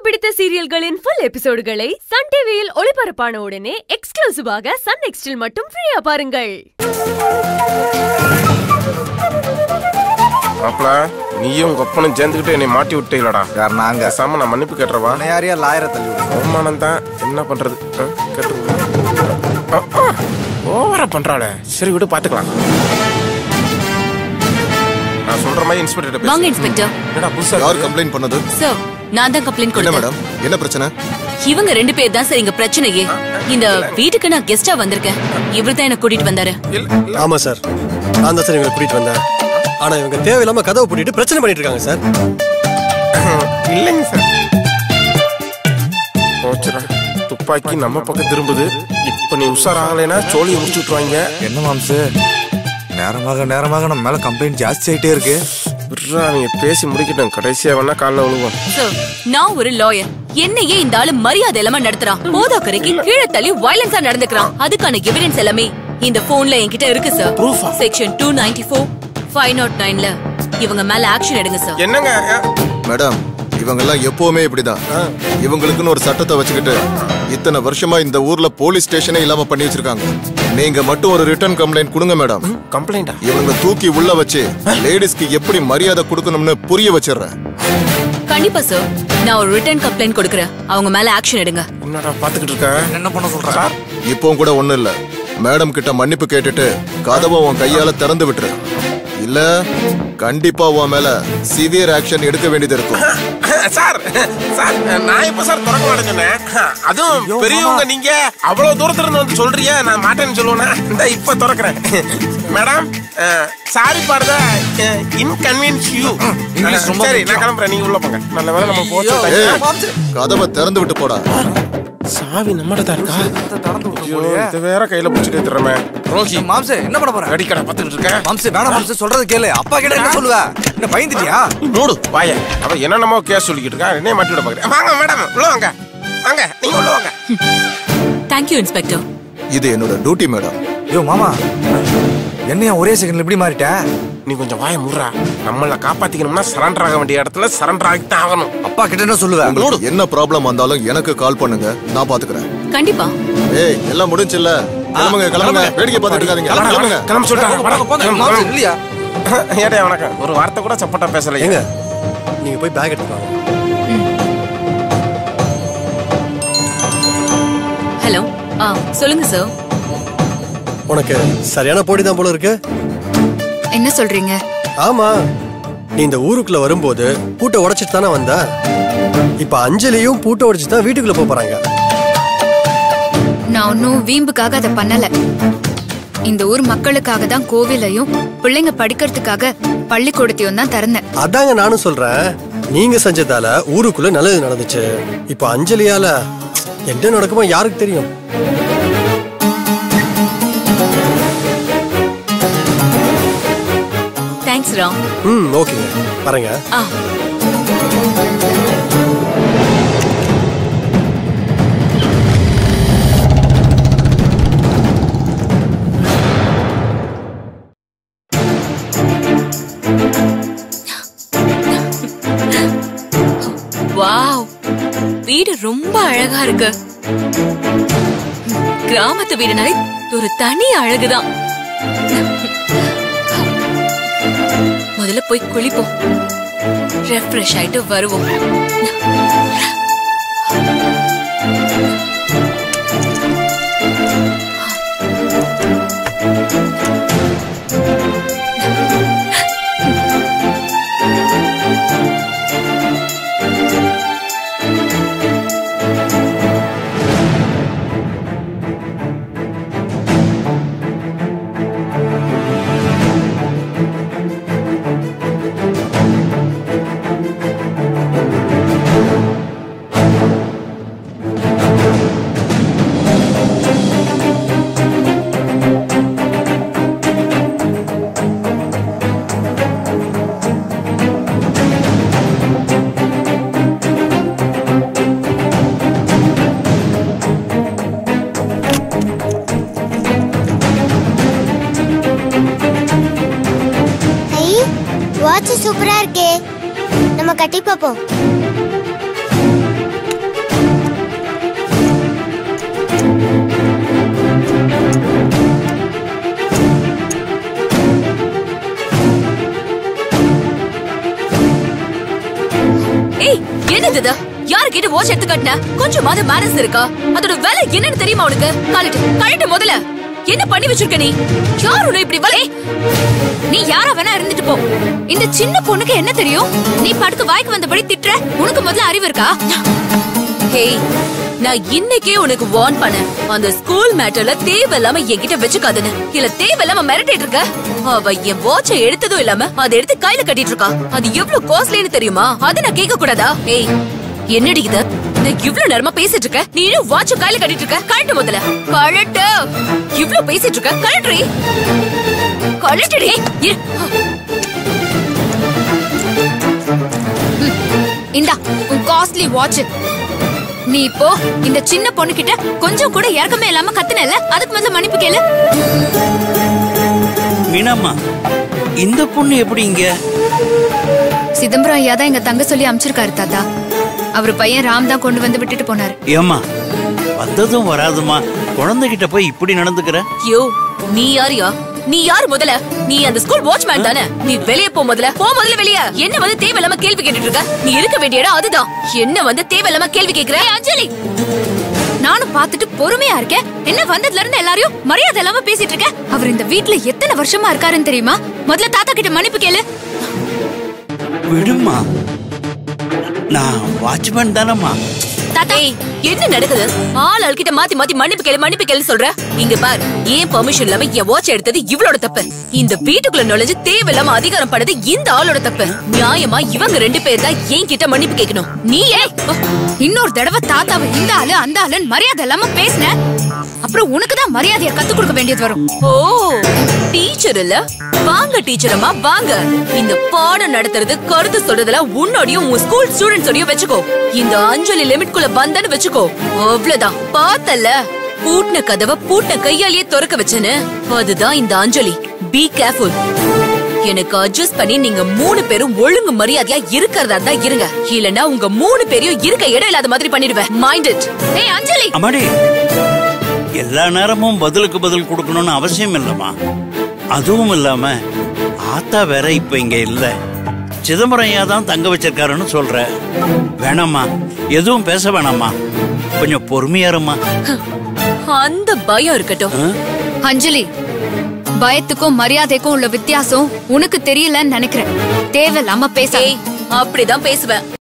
பிடித்த சீரியல்களின் full எபிசோடுகளை Sun டிவியில் ஒளிபரப்பான உடனே எக்ஸ்க்ளூசிவாக சன் நெக்ஸ்டில் மட்டும் ஃப்ரீயா பாருங்கள் மாப்பிள நீயும் உங்க அப்பனும் சேர்ந்துக்கிட்டு என்னை மாட்டி விட்டீங்களடா யார் நாங்க பேசாம நான் மன்னிப்பு கேட்டுறவா உன்னை யாரையா லாயரை தள்ளி விடு அவமானம் தான் என்ன பண்றது ஆ, கேட்டுருங்க ஓவரா பண்றாளே சரி விடு பாத்துக்கலாம் நான் சொல்ற மாதிரி இன்ஸ்பெக்டர் வாங்க இன்ஸ்பெக்டர் என்னடா புதுசா யார் இருக்கு? கம்ப்ளைண்ட் பண்ணது சார் நான் தான் கம்ப்ளைண்ட் என்ன கொடுத்தேன் மேடம் என்ன பிரச்சனை இவங்க ரெண்டு பேர் தான் சார் இங்க பிரச்சனையே இந்த வீட்டுக்கு நான் கெஸ்டா வந்திருக்கேன் இவர் தான் என்ன கூட்டிட்டு வந்தாரு இல்ல, இல்ல. ஆமா சார் நான் தான் சார் இவங்களை கூட்டிட்டு வந்தேன் ஆனா இவங்க தேவையில்லாம கதவை பூட்டிட்டு பிரச்சனை பண்ணிட்டு இருக்காங்க சார் இல்லைங்க சார் போச்சுடா துப்பாக்கி நம்ம பக்கம் திரும்புது இப்ப நீ உஷாராகலைன்னா சோழியை முடிச்சு விட்டுருவாங்க என்ன மாம்சு நேரமாக நேரமாக நம்ம மேல கம்ப்ளைண்ட் ஜாஸ்தி ஆயிட்டே இருக்கு விட்றா அவங்க பேசி முடிக்கட்டும் கடைசியா வேணா காலைல விழுவோம் சார் நான் ஒரு லாயர் என்னையே இந்த ஆளு மரியாதை இல்லாம நடத்துறான் போதாக்கரைக்கு கீழே தள்ளி வயலன்ஸா நடந்துக்கிறான் அதுக்கான எவிடன்ஸ் எல்லாமே இந்த போன்ல என்கிட்ட இருக்கு சார் Proof ஆ? Section two ninety four five naught நைன்ல இவங்க மேல ஆக்ஷன் எடுங்க சார் என்னங்க மேடம் இவங்கெல்லாம் எப்பவுமே இப்படிதான் இவங்களுக்குன்னு ஒரு சட்டத்தை வச்சுக்கிட்டு இத்தனை வருஷமா இந்த ஊர்ல போலீஸ் ஸ்டேஷனே இல்லாம பண்ணி வச்சிருக்காங்க நீங்க மட்டும் ஒரு ரிட்டர்ன் கம்ப்ளைண்ட் கொடுங்க மேடம் கம்ப்ளைண்டா இவங்க தூக்கி உள்ள வச்சு லேடிஸ்க்கு எப்படி மரியாதை கொடுக்கணும்னு புரிய வச்சிடுறேன் கண்டிப்பா சார் நான் ஒரு ரிட்டர்ன் கம்ப்ளைண்ட் கொடுக்கறேன் அவங்க மேல ஆக்ஷன் எடுங்க என்னடா பாத்துக்கிட்டு இருக்க என்ன பண்ண சொல்ற இப்பவும் கூட ஒண்ணும் இல்ல மேடம் கிட்ட மன்னிப்பு கேட்டுட்டு கதவை உன் கையால திறந்து விட்டுரு இல்ல கண்டிப்பா உன் மேல சிவியர் ஆக்ஷன் எடுக்க வேண்டியது இருக்கும் சார் சார் நான் இப்ப சார் திறக்க மாட்டேன் சொன்னேன் அதுவும் பெரியவங்க நீங்க அவ்வளவு தூரத்துல இருந்து வந்து சொல்றீங்க நான் மாட்டேன்னு சொல்லுவேனா இந்த இப்ப திறக்கிறேன் madam sorry for the inconvenience you English ரொம்ப சரி நான் கிளம்புறேன் நீங்க உள்ள போங்க நல்ல வேலை நம்ம போச்சு ஏய், கதவை திறந்து விட்டு போடா சாவி நம்மகிட்ட தான் இருக்கா திறந்து விட்டு ஐயோ, போறியே. இது வேற கையில பிடிச்சிட்டு திறமை ரோஹி மாம்சு என்ன பண்ண போற அடிக்கடை பார்த்துட்டு இருக்கேன் மாம்சு வேணாம் மாம்சு சொல்றது கேளு அப்பா கிட்ட என்ன சொல்லுவ என்ன பயந்துட்டியா நீ மூடு வாய அவன் என்னென்னமோ கேஸ் சொல்லிக்கிட்டு இருக்கா என்னைய மாட்டி விட பாக்குறேன் வாங்க மேடம் உள்ள வாங்க வாங்க நீங்க உள்ள வாங்க தேங்க்யூ இன்ஸ்பெக்டர் இது என்னோட டியூட்டி மேடம் ஐயோ மாமா என்னையா ஒரே செகண்ட்ல எப்படி மாறிட்ட நீ கொஞ்சம் வாய முடுறா நம்மள காப்பாத்திக்கணும்னா சரண்டர் ஆக வேண்டிய இடத்துல சரண்டர் ஆகித்தான் ஆகணும் அப்பா கிட்ட என்ன சொல்லுவ உங்களுக்கு என்ன ப்ராப்ளம் வந்தாலும் எனக்கு கால் பண்ணுங்க நான் பாத்துக்கிறேன் கண்டிப்பா ஏய் எல்லாம் முடிஞ்சுல்ல கிளம்புங்க கிளம்புங்க வேடிக்கை பார்த்துட்டு இருக்காதீங்க கிளம்புங்க கிளம்ப சொல்லிட்டாங்க போங்க, மாம்சு, இல்லையா ஏடா வணக்கம் ஒரு வார்த்தை கூட சப்போர்ட்டா பேசல ஏங்க நீங்க போய் பேக் எடுத்து வாங்க ஹலோ ஆ சொல்லுங்க சார் உனக்கு சரியான போடி தான் போல இருக்கு என்ன சொல்றீங்க ஆமா நீ இந்த ஊருக்குள்ள வரும்போது பூட்டை உடைச்சிட்டு தானே வந்த இப்ப அஞ்சலியும் பூட்டை உடைச்சு தான் வீட்டுக்குள்ள போப் போறாங்க நான் ஒன்னும் வீம்புக்காக அதை பண்ணல இந்த ஊர் மக்களுக்காக தான் கோவிலையும் பிள்ளைங்க படிக்கிறதுக்காக பள்ளிக்கூடத்தையும் தான் திறந்தேன் அதாங்க நானும் சொல்றேன் நீங்க செஞ்சதால ஊருக்குள்ள நல்லது நடந்துச்சு இப்ப அஞ்சலியால என்ன நடக்குமோ யாருக்கு தெரியும் தேங்க்ஸ் ராம் ம் ஓகேங்க வரேங்க ஆ வாவ் வீடு ரொம்ப அழகா இருக்கு கிராமத்து வீடுனாலே ஒரு தனி அழகுதான் முதல்ல போய் குளிப்போம் ரெஃப்ரெஷ் ஆயிட்டு வருவோம் வாட்ச் சூப்பரா இருக்கே நம்ம கட்டி பார்ப்போம் என்னது இது யாரு கிட்ட வாட்ச் எடுத்து கட்டின கொஞ்சமாவது மேனஸ் இருக்கா அதோட விலை என்னன்னு தெரியுமா உனக்கு கழட்டு கழட்டு முதல்ல என்ன பண்ணி வச்சிருக்க நீ யார் உன்னை இப்படி வலை நீ யாரா வேணா இருந்துட்டு போ இந்த சின்ன பொண்ணுக்கு என்ன தெரியும் நீ படுத்து வாய்க்கு வந்தபடி திட்டுற உனக்கு முதல்ல அறிவு இருக்கா ஹேய் நான் இன்னைக்கே உனக்கு வார்ன் பண்ணேன் அந்த ஸ்கூல் மேட்டர்ல தேவையில்லாம என்கிட்ட வச்சுக்காதுன்னு இல்ல தேவையில்லாம மிரட்டிட்டு இருக்க அவ என் வாட்சை எடுத்ததும் இல்லாம அதை எடுத்து கையில கட்டிட்டு இருக்கா அது எவ்வளவு காஸ்ட்லின்னு தெரியுமா அதை நான் கேட்க கூடாதா ஏய் என்னடி இது நான் இவ்ளோ நேரமா பேசிட்டு இருக்க நீ இன்னும் வாட்ச கையில கட்டிட்டு இருக்க கழட்டு முதல்ல கழட்டு இவ்ளோ பேசிட்டு இருக்க கழட்டுறி கழட்டுடி இரு. இந்தா உன் காஸ்ட்லி வாட்ச் நீ இப்போ இந்த சின்ன பொண்ணு கிட்ட கொஞ்சம் கூட இறக்கமே இல்லாம கத்துனல அதுக்கு முதல்ல மன்னிப்பு கேளு மீனாம்மா இந்த பொண்ணு எப்படி இங்க சிதம்பரம் ஐயா தான் எங்க தங்க சொல்லி அமிச்சிருக்காரு தாத்தா அவர் பையன் ராம் தான் கொண்டு வந்து விட்டுட்டு போனாரு ஏம்மா வந்ததும் வராதுமா குழந்தைகிட்ட போய் இப்படி நடந்துக்கிற யோ நீ யாரியா நீ யார் முதல்ல நீ அந்த ஸ்கூல் வாட்ச்மேன் தானே நீ வெளிய போ முதல்ல போ முதல்ல வெளிய என்ன வந்து தேவையில்லாம கேள்வி கேட்டுட்டு இருக்க நீ இருக்க வேண்டிய இடம் அதுதான் என்ன வந்து தேவையில்லாம கேள்வி கேக்குற அஞ்சலி நானும் பார்த்துட்டு பொறுமையா இருக்கேன் என்ன வந்ததுல இருந்து எல்லாரையும் மரியாதை இல்லாம பேசிட்டு இருக்க அவர் இந்த வீட்ல எத்தனை வருஷமா இருக்காருன்னு தெரியுமா முதல்ல தாத்தா கிட்ட மன்னிப்பு கேளு விடுமா நான் வாட்ச்மேன் தானம்மா தாத்தா ஏய், என்ன நடக்குது ஆள் ஆள்கிட்ட மாத்தி மாத்தி மன்னிப்பு கேளு மன்னிப்பு கேளு சொல்ற இங்க பார் ஏன் பெர்மிஷன் இல்லாம என் வாட்ச் எடுத்தது இவளோட தப்பு இந்த வீட்டுக்குள்ள நுழைஞ்சு தேவையில்லாம அதிகாரம் பண்ணது இந்த ஆளோட தப்பு நியாயமா இவங்க ரெண்டு பேர் தான் என்கிட்ட மன்னிப்பு கேட்கணும் நீ ஏன் இன்னொரு தடவை தாத்தாவை இந்த ஆளு அந்த ஆளுன்னு மரியாதை இல்லாம பேசின அப்புறம் உனக்கு தான் மரியாதையை கத்து கொடுக்க வேண்டியது வரும் ஓ டீச்சர் இல்ல வாங்க டீச்சரம்மா வாங்க இந்த பாடம் நடத்துறது கருத்து சொல்றதுல உன்னோடையும் உன் ஸ்கூல் ஸ்டூடெண்ட்ஸோடையும் வச்சுக்கோ இந்த அஞ்சலி லிமிட்குள்ள வந்தன்னு வச்சுக்கோ அவ்வளவுதான் பார்த்தல்ல பூட்டின கதவை பூட்டின கையாலேயே திறக்க வச்சேன்னு அதுதான் இந்த அஞ்சலி பி கேர்ஃபுல் எனக்கு அட்ஜஸ்ட் பண்ணி நீங்க மூணு பேரும் ஒழுங்கு மரியாதையா இருக்கிறதா தான் இருங்க இல்லனா உங்க மூணு பேரையும் இருக்க இடம் இல்லாத மாதிரி பண்ணிடுவேன் மைண்ட் இட் ஏய் அஞ்சலி அம்மாடி எல்லா நேரமும் பதிலுக்கு பதில் கொடுக்கணும்னு அவசியம் இல்லம்மா அதுவும் இல்லாம ஆத்தா வேற இப்ப இங்க இல்ல சிதம்பரம் ஐயா தான் தங்க வச்சிருக்காருன்னு சொல்ற வேணாம்மா எதுவும் பேச வேணாம்மா கொஞ்சம் பொறுமையா இருமா அந்த பயம் இருக்கட்டும் அஞ்சலி பயத்துக்கும் மரியாதைக்கும் உள்ள வித்தியாசம் உனக்கு தெரியலன்னு நினைக்கிறேன் தேவையில்லாம பேச ஏய் அப்படிதான் பேசுவேன்